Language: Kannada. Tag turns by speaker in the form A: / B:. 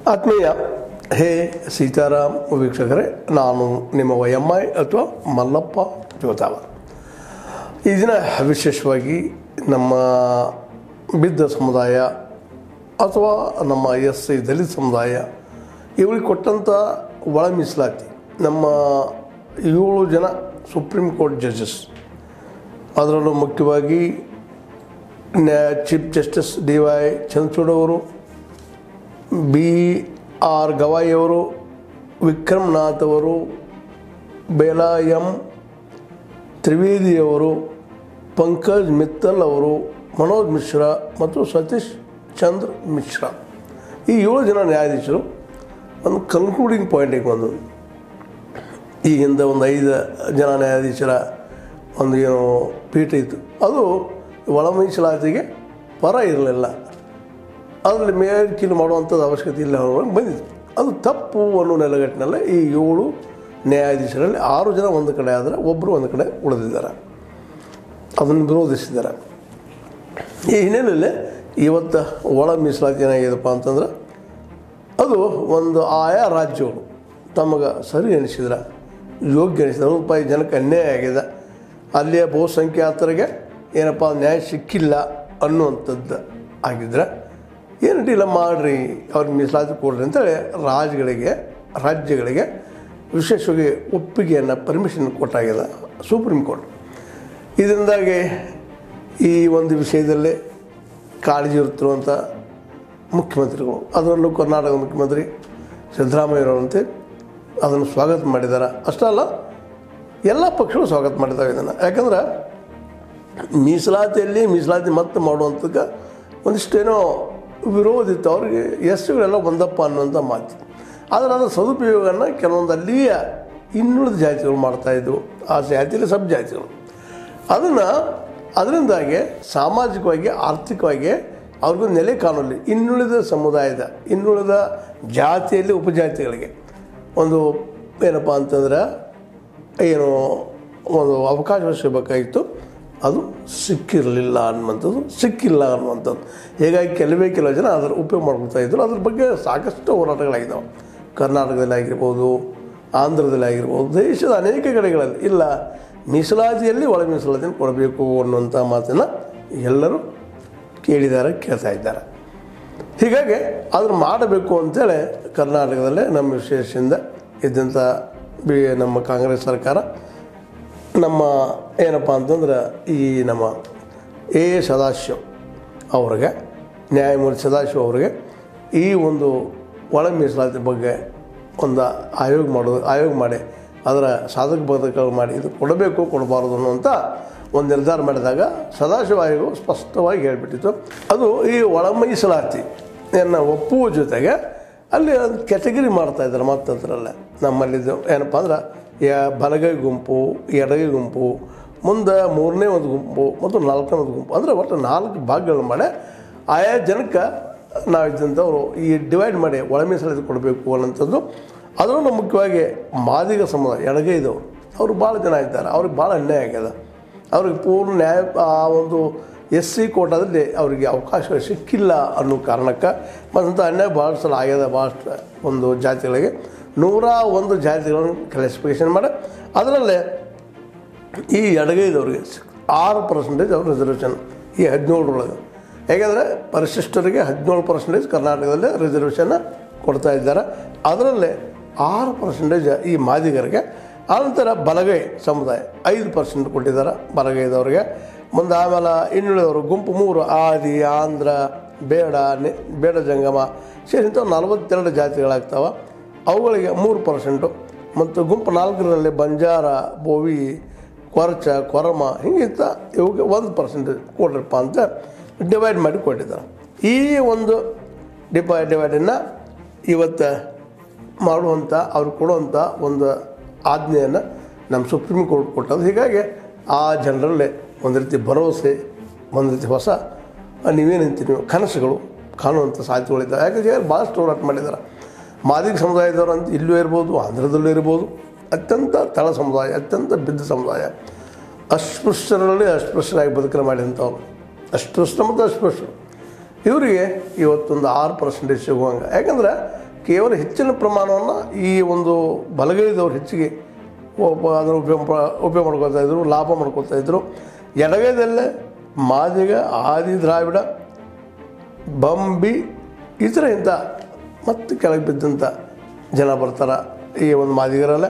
A: ಆತ್ಮೀಯ ಹೇ ಸೀತಾರಾಮ್ ವೀಕ್ಷಕರೇ ನಾನು ನಿಮ್ಮ ವೈ ಎಮ್ ಐ ಅಥವಾ ಮಲ್ಲಪ್ಪ ಜೋತಾವ ಈ ದಿನ ವಿಶೇಷವಾಗಿ ನಮ್ಮ ಬಿದ್ದ ಸಮುದಾಯ ಅಥವಾ ನಮ್ಮ ಎಸ್ ಸಿ ದಲಿತ ಸಮುದಾಯ ಇವರಿಗೆ ಕೊಟ್ಟಂಥ ಒಳ ಮೀಸಲಾತಿ ನಮ್ಮ ಏಳು ಜನ ಸುಪ್ರೀಂ ಕೋರ್ಟ್ ಜಡ್ಜಸ್ ಅದರಲ್ಲೂ ಮುಖ್ಯವಾಗಿ ನ್ಯಾ chief justice D Y Chandrachud ಅವರು ಬಿ ಆರ್ ಗವಾಯಿ ಅವರು ವಿಕ್ರಮ್ ನಾಥ್ ಅವರು ಬೇಲಾ ಎಂ ತ್ರಿವೇದಿಯವರು ಪಂಕಜ್ ಮಿತ್ತಲ್ ಅವರು ಮನೋಜ್ ಮಿಶ್ರಾ ಮತ್ತು ಸತೀಶ್ ಚಂದ್ರ ಮಿಶ್ರಾ ಈ ಏಳು ಜನ ನ್ಯಾಯಾಧೀಶರು ಒಂದು ಕನ್ಕ್ಲೂಡಿಂಗ್ ಪಾಯಿಂಟಿಗೆ ಬಂದು ಈ ಹಿಂದೆ ಒಂದು ಐದು ಜನ ನ್ಯಾಯಾಧೀಶರ ಒಂದು ಏನು ಪೀಠ ಇತ್ತು ಅದು ಒಳ ಮೀಸಲಾತಿಗೆ ಪರ ಇರಲಿಲ್ಲ ಅದರಲ್ಲಿ ಮೇಲ್ಕೀಲು ಮಾಡುವಂಥದ್ದು ಅವಶ್ಯಕತೆ ಇಲ್ಲ ಅನ್ನೋವಾಗ ಬಂದಿತ್ತು ಅದು ತಪ್ಪು ಅನ್ನೋ ನೆಲೆಗಟ್ಟಿನಲ್ಲಿ ಈ ಏಳು ನ್ಯಾಯಾಧೀಶರಲ್ಲಿ ಆರು ಜನ ಒಂದು ಕಡೆ ಆದರೆ ಒಬ್ಬರು ಒಂದು ಕಡೆ ಉಳಿದಿದ್ದಾರೆ ಅದನ್ನು ವಿರೋಧಿಸಿದ್ದಾರೆ ಈ ಹಿನ್ನೆಲೆಯಲ್ಲಿ ಇವತ್ತು ಒಳ ಮೀಸಲಾತಿ ಏನಾಗಿದೆಪ್ಪ ಅಂತಂದ್ರೆ ಅದು ಒಂದು ಆಯಾ ರಾಜ್ಯಗಳು ತಮಗೆ ಸರಿ ಎನಿಸಿದ್ರೆ ಯೋಗ್ಯ ಎನಿಸಿದ್ರೆ ಅರವತ್ತು ರೂಪಾಯಿ ಜನಕ್ಕೆ ಅನ್ಯಾಯ ಆಗಿದೆ ಅಲ್ಲಿಯ ಬಹುಸಂಖ್ಯಾತರಿಗೆ ಏನಪ್ಪ ನ್ಯಾಯ ಸಿಕ್ಕಿಲ್ಲ ಅನ್ನುವಂಥದ್ದು ಆಗಿದ್ರೆ ಏನು ಡೀಲ ಮಾಡಿರಿ ಅವ್ರಿಗೆ ಮೀಸಲಾತಿ ಕೊಡ್ರಿ ಅಂತೇಳಿ ರಾಜ್ಯಗಳಿಗೆ ರಾಜ್ಯಗಳಿಗೆ ವಿಶೇಷವಾಗಿ ಒಪ್ಪಿಗೆಯನ್ನು ಪರ್ಮಿಷನ್ ಕೊಟ್ಟಾಗಿದೆ ಸುಪ್ರೀಂ ಕೋರ್ಟ್ ಇದರಿಂದಾಗಿ ಈ ಒಂದು ವಿಷಯದಲ್ಲಿ ಕಾಳಜಿ ಇರುತ್ತಿರುವಂಥ ಮುಖ್ಯಮಂತ್ರಿಗಳು ಅದರಲ್ಲೂ ಕರ್ನಾಟಕದ ಮುಖ್ಯಮಂತ್ರಿ ಸಿದ್ದರಾಮಯ್ಯರವರಂತೆ ಅದನ್ನು ಸ್ವಾಗತ ಮಾಡಿದ್ದಾರೆ ಅಷ್ಟೇ ಅಲ್ಲ ಎಲ್ಲ ಪಕ್ಷಗಳು ಸ್ವಾಗತ ಮಾಡಿದ್ದಾವೆ ಇದನ್ನು ಯಾಕಂದ್ರೆ ಮೀಸಲಾತಿಯಲ್ಲಿ ಮೀಸಲಾತಿ ಮತ್ತೆ ಮಾಡುವಂಥಕ್ಕೆ ಒಂದಿಷ್ಟೇನೋ ವಿರೋಧ ಇತ್ತು ಅವ್ರಿಗೆ ಎಸ್ಗಳೆಲ್ಲ ಒಂದಪ್ಪ ಅನ್ನುವಂಥ ಮಾತು ಆದರೆ ಅದರ ಸದುಪಯೋಗವನ್ನು ಕೆಲವೊಂದು ಅಲ್ಲಿಯ ಇನ್ನುಳಿದ ಜಾತಿಗಳು ಮಾಡ್ತಾಯಿದ್ವು ಆ ಜಾತಿಯಲ್ಲಿ ಸಬ್ ಜಾತಿಗಳು ಅದನ್ನು ಅದರಿಂದಾಗಿ ಸಾಮಾಜಿಕವಾಗಿ ಆರ್ಥಿಕವಾಗಿ ಅವ್ರಿಗೂ ನೆಲೆ ಕಾಣಲಿ ಇನ್ನುಳಿದ ಸಮುದಾಯದ ಇನ್ನುಳಿದ ಜಾತಿಯಲ್ಲಿ ಉಪಜಾತಿಗಳಿಗೆ ಒಂದು ಏನಪ್ಪ ಅಂತಂದ್ರೆ ಏನು ಒಂದು ಅವಕಾಶ ಸಿಗಬೇಕಾಗಿತ್ತು ಅದು ಸಿಕ್ಕಿರಲಿಲ್ಲ ಅನ್ನುವಂಥದ್ದು ಸಿಕ್ಕಿಲ್ಲ ಅನ್ನುವಂಥದ್ದು ಹೀಗಾಗಿ ಕೆಲವೇ ಕೆಲವು ಜನ ಅದರ ಉಪಯೋಗ ಮಾಡ್ಕೊಳ್ತಾ ಇದ್ದರು ಅದ್ರ ಬಗ್ಗೆ ಸಾಕಷ್ಟು ಹೋರಾಟಗಳಾಗಿದ್ದಾವೆ ಕರ್ನಾಟಕದಲ್ಲಿ ಆಗಿರ್ಬೋದು ಆಂಧ್ರದಲ್ಲಿ ಆಗಿರ್ಬೋದು ದೇಶದ ಅನೇಕ ಕಡೆಗಳಲ್ಲಿ ಇಲ್ಲ ಮೀಸಲಾತಿಯಲ್ಲಿ ಒಳ ಮೀಸಲಾತಿಯನ್ನು ಕೊಡಬೇಕು ಅನ್ನುವಂಥ ಮಾತನ್ನು ಎಲ್ಲರೂ ಕೇಳಿದ್ದಾರೆ ಕೇಳ್ತಾ ಇದ್ದಾರೆ ಹೀಗಾಗಿ ಅದನ್ನು ಮಾಡಬೇಕು ಅಂತೇಳಿ ಕರ್ನಾಟಕದಲ್ಲೇ ನಮ್ಮ ವಿಶೇಷದಿಂದ ಇದ್ದಂಥ ಬಿ ನಮ್ಮ ಕಾಂಗ್ರೆಸ್ ಸರ್ಕಾರ ನಮ್ಮ ಏನಪ್ಪ ಅಂತಂದ್ರೆ ಈ ನಮ್ಮ ಎ ಸದಾಶಿವ್ ಅವ್ರಿಗೆ ನ್ಯಾಯಮೂರ್ತಿ ಸದಾಶಿವ್ ಅವರಿಗೆ ಈ ಒಂದು ಒಳ ಮೀಸಲಾತಿ ಬಗ್ಗೆ ಒಂದು ಆಯೋಗ ಮಾಡೋದು ಆಯೋಗ ಮಾಡಿ ಅದರ ಸಾಧಕ ಬಾಧಕಗಳು ಮಾಡಿ ಇದು ಕೊಡಬೇಕು ಕೊಡಬಾರದು ಅನ್ನುವಂಥ ಒಂದು ನಿರ್ಧಾರ ಮಾಡಿದಾಗ ಸದಾಶಿವ ಆಯೋಗ ಸ್ಪಷ್ಟವಾಗಿ ಹೇಳಿಬಿಟ್ಟಿತ್ತು ಅದು ಈ ಒಳ ಮೀಸಲಾತಿಯನ್ನು ಒಪ್ಪುವ ಜೊತೆಗೆ ಅಲ್ಲಿ ಒಂದು ಕೆಟಗರಿ ಮಾಡ್ತಾ ಇದ್ದಾರೆ ಮತ್ತದ್ರಲ್ಲೇ ನಮ್ಮಲ್ಲಿದ್ದು ಏನಪ್ಪ ಅಂದ್ರೆ ಯ ಬಲಗೈ ಗುಂಪು ಎಡಗೈ ಗುಂಪು ಮುಂದೆ ಮೂರನೇ ಒಂದು ಗುಂಪು ಮತ್ತು ನಾಲ್ಕನೇ ಒಂದು ಗುಂಪು ಅಂದರೆ ಒಟ್ಟು ನಾಲ್ಕು ಭಾಗಗಳು ಮಾಡಿ ಆಯಾ ಜನಕ್ಕೆ ನಾವಿದ್ದಂಥವ್ರು ಈ ಡಿವೈಡ್ ಮಾಡಿ ಒಳ ಮೀಸಲಾತಿ ಕೊಡಬೇಕು ಅನ್ನೋಂಥದ್ದು ಅದರಲ್ಲೂ ಮುಖ್ಯವಾಗಿ ಮಾದಿಗ ಸಮುದಾಯ ಎಡಗೈದವರು ಅವರು ಭಾಳ ಜನ ಇದ್ದಾರೆ ಅವ್ರಿಗೆ ಭಾಳ ಅನ್ಯಾಯ ಆಗ್ಯದ ಅವ್ರಿಗೆ ಪೂರ್ಣ ನ್ಯಾಯ ಆ ಒಂದು ಎಸ್ ಸಿ ಕೋಟಾದಲ್ಲಿ ಅವರಿಗೆ ಅವಕಾಶ ಸಿಕ್ಕಿಲ್ಲ ಅನ್ನೋ ಕಾರಣಕ್ಕೆ ಮತ್ತು ಅನ್ಯಾಯ ಭಾಳ ಸಲ ಆಗ್ಯದ ಭಾಳಷ್ಟು ಒಂದು ಜಾತಿಗಳಿಗೆ ನೂರ ಒಂದು ಜಾತಿಗಳನ್ನು ಕ್ಲಾಸಿಫಿಕೇಷನ್ ಮಾಡಿ ಅದರಲ್ಲೇ ಈ ಎಡಗೈದವ್ರಿಗೆ ಆರು ಪರ್ಸೆಂಟೇಜ್ ಅವ್ರ ರಿಸರ್ವೇಷನ್ ಈ ಹದಿನೇಳರೊಳಗೆ ಯಾಕೆಂದರೆ ಪರಿಶಿಷ್ಟರಿಗೆ ಹದಿನೇಳು ಪರ್ಸೆಂಟೇಜ್ ಕರ್ನಾಟಕದಲ್ಲಿ ರಿಸರ್ವೇಷನ್ನ ಕೊಡ್ತಾ ಇದ್ದಾರೆ ಅದರಲ್ಲೇ ಆರು ಪರ್ಸೆಂಟೇಜ್ ಈ ಮಾದಿಗರಿಗೆ ಆನಂತರ ಬಲಗೈ ಸಮುದಾಯ ಐದು ಪರ್ಸೆಂಟ್ ಕೊಟ್ಟಿದ್ದಾರೆ ಬಲಗೈದವ್ರಿಗೆ ಮುಂದೆ ಆಮೇಲೆ ಇನ್ನುಳಿದವರು ಗುಂಪು ಮೂರು ಆದಿ ಆಂಧ್ರ ಬೇಡ ನೆ ಬೇಡ ಜಂಗಮ ಸೇರಿದಂಥ ನಲವತ್ತೆರಡು ಜಾತಿಗಳಾಗ್ತಾವೆ ಅವುಗಳಿಗೆ ಮೂರು ಪರ್ಸೆಂಟು ಮತ್ತು ಗುಂಪು ನಾಲ್ಕರಲ್ಲಿ ಬಂಜಾರ ಬೋವಿ ಕೊರಚ ಕೊರಮ ಹಿಂಗಿಂತ ಇವಕ್ಕೆ ಒಂದು ಪರ್ಸೆಂಟೇಜ್ ಕೊಡ್ರಪ್ಪ ಅಂತ ಡಿವೈಡ್ ಮಾಡಿ ಕೊಟ್ಟಿದ್ದಾರೆ ಈ ಒಂದು ಡಿಪಾ ಡಿವೈಡನ್ನು ಇವತ್ತು ಮಾಡುವಂಥ ಅವ್ರು ಕೊಡುವಂಥ ಒಂದು ಆಜ್ಞೆಯನ್ನು ನಮ್ಮ ಸುಪ್ರೀಂ ಕೋರ್ಟ್ ಕೊಟ್ಟದ್ದು ಹೀಗಾಗಿ ಆ ಜನರಲ್ಲಿ ಒಂದು ರೀತಿ ಭರವಸೆ ಒಂದು ರೀತಿ ಹೊಸ ನೀವೇನಂತೀವಿ ಕನಸುಗಳು ಕಾಣುವಂಥ ಸಾಧ್ಯತೆಗಳಿದ್ದಾವೆ ಯಾಕಂದರೆ ಭಾಳಷ್ಟು ಹೋರಾಟ ಮಾಡಿದ್ದಾರೆ ಮಾದಿಗ ಸಮುದಾಯದವರು ಅಂತ ಇಲ್ಲೂ ಇರ್ಬೋದು ಆಂಧ್ರದಲ್ಲೂ ಇರ್ಬೋದು ಅತ್ಯಂತ ತಳ ಸಮುದಾಯ ಅತ್ಯಂತ ಬಿದ್ದ ಸಮುದಾಯ ಅಸ್ಪೃಶ್ಯರಲ್ಲಿ ಅಸ್ಪೃಶ್ಯರಾಗಿ ಬದುಕಲು ಮಾಡಿದಂಥವ್ರು ಅಸ್ಪೃಶ್ಯ ಮತ್ತು ಅಸ್ಪೃಶ್ಯರು ಇವರಿಗೆ ಇವತ್ತೊಂದು ಆರು ಪರ್ಸೆಂಟೇಜ್ ಸಿಗುವಂಗೆ ಯಾಕಂದ್ರೆ ಕೇವಲ ಹೆಚ್ಚಿನ ಪ್ರಮಾಣವನ್ನು ಈ ಒಂದು ಬಲಗೈದವ್ರು ಹೆಚ್ಚಿಗೆ ಒಬ್ಬ ಅದನ್ನು ಉಪಯೋಗ ಪ- ಉಪಯೋಗ ಮಾಡ್ಕೊತಾ ಇದ್ರು ಲಾಭ ಮಾಡ್ಕೊತಾ ಇದ್ರು ಎಡಗೈದಲ್ಲೇ ಮಾದಿಗ ಆದಿ ದ್ರಾವಿಡ ಬಂಬಿ ಈ ಥರ ಇಂಥ ಮತ್ತು ಕೆಳಗೆ ಬಿದ್ದಂಥ ಜನ ಬರ್ತಾರೆ ಈ ಒಂದು ಮಾದಿಗರಲ್ಲ